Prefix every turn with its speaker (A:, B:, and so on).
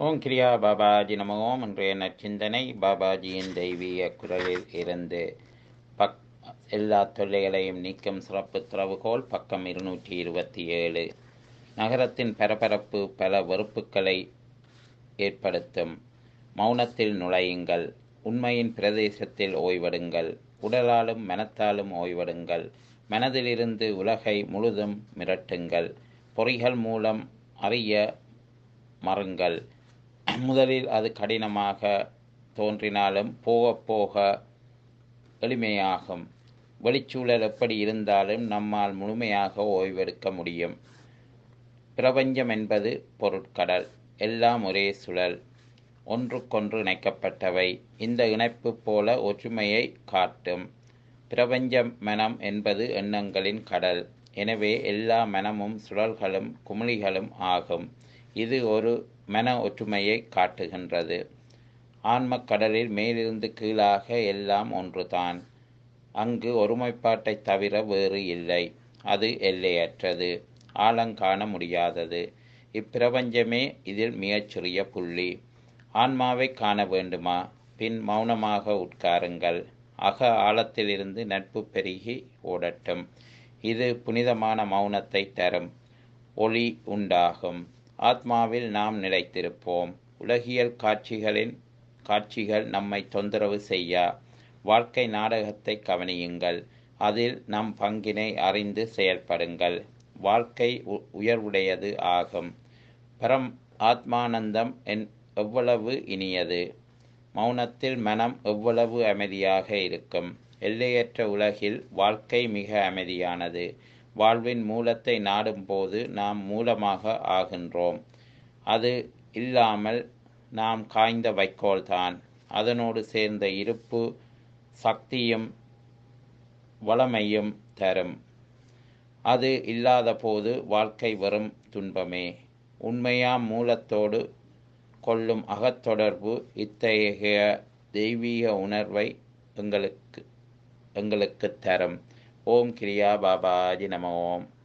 A: ஓம் கிரியா பாபாஜி நம ஓம் இன்றைய நற்சிந்தனை பாபாஜியின் தெய்வீக குரலில் இருந்து பக் எல்லா தொல்லைகளையும் நீக்கும் சிறப்பு திறவுகோல் பக்கம் இருநூற்றி இருபத்தி ஏழு நகரத்தின் பரபரப்பு பல வெறுப்புகளை ஏற்படுத்தும் மௌனத்தில் நுழையுங்கள் உண்மையின் பிரதேசத்தில் ஓய்வெடுங்கள் உடலாலும் மனத்தாலும் ஓய்வெடுங்கள் மனதிலிருந்து உலகை முழுதும் மிரட்டுங்கள் பொறிகள் மூலம் அறிய மறுங்கள் முதலில் அது கடினமாக தோன்றினாலும் போக போக எளிமையாகும் வெளிச்சூழல் எப்படி இருந்தாலும் நம்மால் முழுமையாக ஓய்வெடுக்க முடியும் பிரபஞ்சம் என்பது பொருட்கடல் எல்லாம் ஒரே சுழல் ஒன்றுக்கொன்று இணைக்கப்பட்டவை இந்த இணைப்பு போல ஒற்றுமையை காட்டும் பிரபஞ்சம் மனம் என்பது எண்ணங்களின் கடல் எனவே எல்லா மனமும் சுழல்களும் குமிழிகளும் ஆகும் இது ஒரு மன ஒற்றுமையை காட்டுகின்றது ஆன்மக் கடலில் மேலிருந்து கீழாக எல்லாம் ஒன்றுதான் அங்கு ஒருமைப்பாட்டை தவிர வேறு இல்லை அது எல்லையற்றது ஆழங்காண முடியாதது இப்பிரபஞ்சமே இதில் மிகச்சிறிய புள்ளி ஆன்மாவை காண வேண்டுமா பின் மௌனமாக உட்காருங்கள் அக ஆழத்திலிருந்து நட்பு பெருகி ஓடட்டும் இது புனிதமான மௌனத்தை தரும் ஒளி உண்டாகும் ஆத்மாவில் நாம் நிலைத்திருப்போம் உலகியல் காட்சிகளின் காட்சிகள் நம்மை தொந்தரவு செய்யா வாழ்க்கை நாடகத்தை கவனியுங்கள் அதில் நம் பங்கினை அறிந்து செயல்படுங்கள் வாழ்க்கை உயர்வுடையது ஆகும் பரம் ஆத்மானந்தம் என் எவ்வளவு இனியது மௌனத்தில் மனம் எவ்வளவு அமைதியாக இருக்கும் எல்லையற்ற உலகில் வாழ்க்கை மிக அமைதியானது வாழ்வின் மூலத்தை நாடும்போது நாம் மூலமாக ஆகின்றோம் அது இல்லாமல் நாம் காய்ந்த வைக்கோல்தான் அதனோடு சேர்ந்த இருப்பு சக்தியும் வளமையும் தரும் அது இல்லாத போது வாழ்க்கை வெறும் துன்பமே உண்மையாம் மூலத்தோடு கொள்ளும் அகத்தொடர்பு இத்தகைய தெய்வீக உணர்வை எங்களுக்கு எங்களுக்கு தரும் ஓம் கிரியா பாபாஜி நம ஓம்